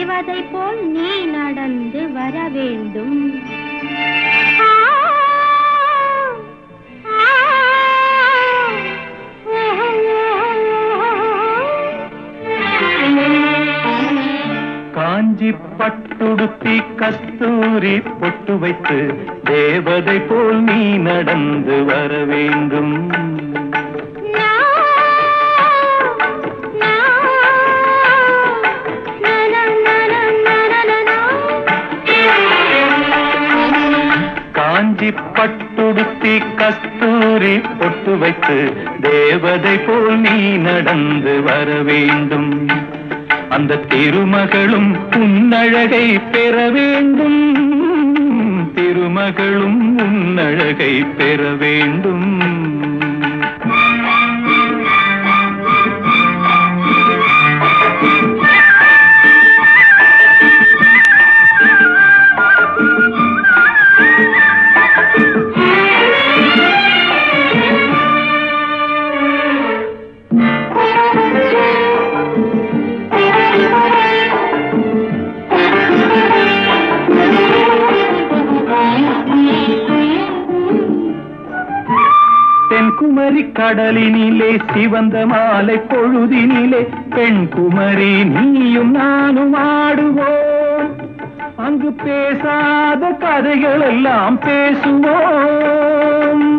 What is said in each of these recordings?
தேவதை போல் நீ நடந்து வர வேண்டும் ஆ, ஆ, காஞ்சி பட்டுடுத்தி கஸ்தூரி பொட்டு வைத்து தேவதை போல் நீ நடந்து வர வேண்டும் நா, நா, நா, நா, நா, நா, நா, நா, நா. காஞ்சி பட்டுடுத்தி கஸ்தூரி பொட்டு வைத்து தேவதை போல் நீ நடந்து வர வேண்டும் அந்த திருமகளும் உன்னழகை பெற வேண்டும் திருமகளும் உன்னழகை பெற வேண்டும் தென்குமரி கடலினிலே சிவந்த மாலை பொழுதினிலே பெண் குமரி நீயும் நானும் ஆடுவோம் அங்கு பேசாத கதைகள் எல்லாம் பேசுவோம்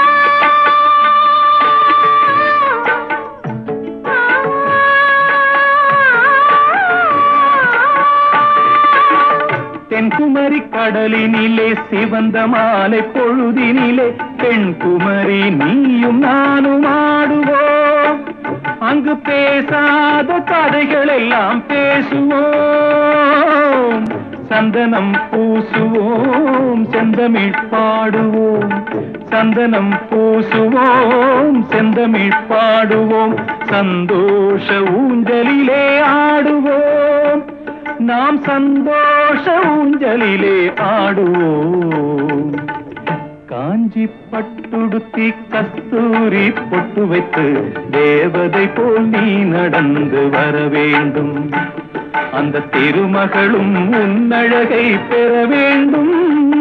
தென்குமரி கடலினிலே சிவந்த மாலை பொழுதினிலே பெண் குமரி நீயும் நானும் ஆடுவோம் அங்கு பேசாத கதைகள் எல்லாம் பேசுவோம் சந்தனம் பூசுவோம் செந்தமிழ் பாடுவோம் சந்தனம் பூசுவோம் செந்தமிழ் பாடுவோம் சந்தோஷ ஊஞ்சலிலே ஆடுவோம் நாம் சந்தோஷ ஊஞ்சலிலே ஆடுவோம் காஞ்சி பட்டுடுத்தி கஸ்தூரி பொட்டு வைத்து தேவதை போல் நீ நடந்து வர வேண்டும் அந்த திருமகளும் உன்னழகை பெற வேண்டும்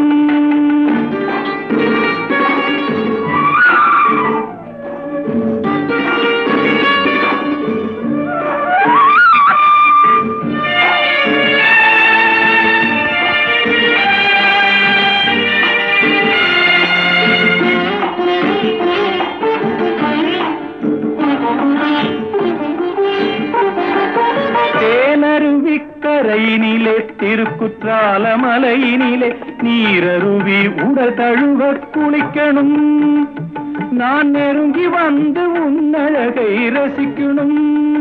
தேனருவிக்கரையினிலே திருக்குற்றால மலையினிலே நீரருவி உடல் தழுவ குளிக்கணும் நான் நெருங்கி வந்து உன்னழகை ரசிக்கணும்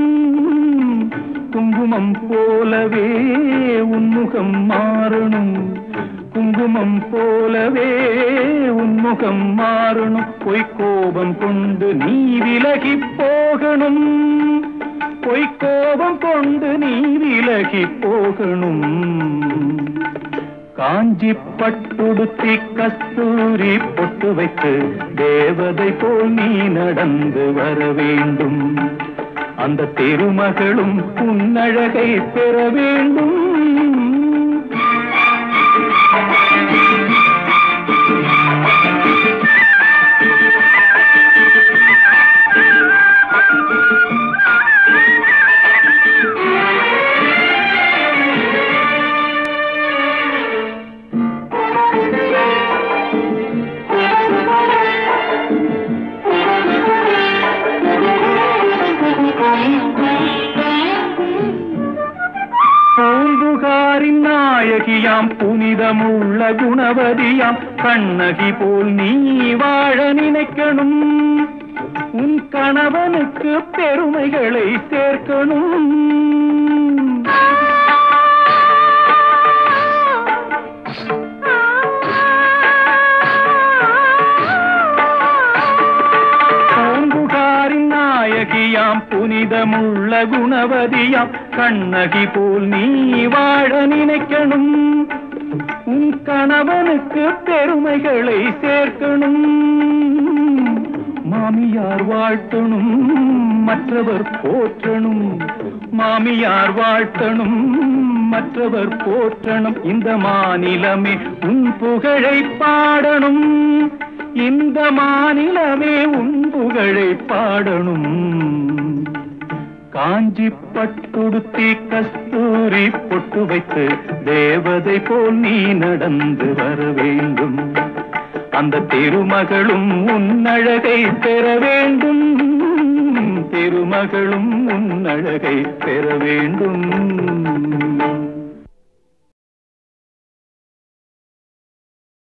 குங்குமம் போலவே உன்முகம் மாறணும் குங்குமம் போலவே உன்முகம் மாறணும் பொய் கோபம் கொண்டு நீ விலகி போகணும் பொய் கோபம் கொண்டு நீ விலகி போகணும் காஞ்சி பட்டுடுத்தி கஸ்தூரி பொட்டு வைத்து தேவதை போல் நீ நடந்து வர வேண்டும் அந்த திருமகளும் உன்னழகை பெற வேண்டும் பூம்புகாரின் நாயகியாம் புனிதமுள்ள குணவதியாம் கண்ணகி போல் நீ வாழ நினைக்கணும் உன் கணவனுக்கு பெருமைகளை சேர்க்கணும் பூம்புகாரின் நாயகியாம் புனிதமுள்ள குணவதியாம் கண்ணகி போல் நீ வாழ நினைக்கணும் உன் கணவனுக்கு பெருமைகளை சேர்க்கணும் மாமியார் வாழ்த்தணும் மற்றவர் போற்றணும் மாமியார் வாழ்த்தணும் மற்றவர் போற்றணும் இந்த மாநிலமே உன் புகழை பாடணும் இந்த மாநிலமே உன் புகழை பாடணும் காஞ்சி பட்டுடுத்தி கஸ்தூரி பொட்டு வைத்து தேவதை போல் நீ நடந்து வர வேண்டும் அந்த திருமகளும் உன் அழகை பெற வேண்டும் திருமகளும் உன் அழகை பெற வேண்டும்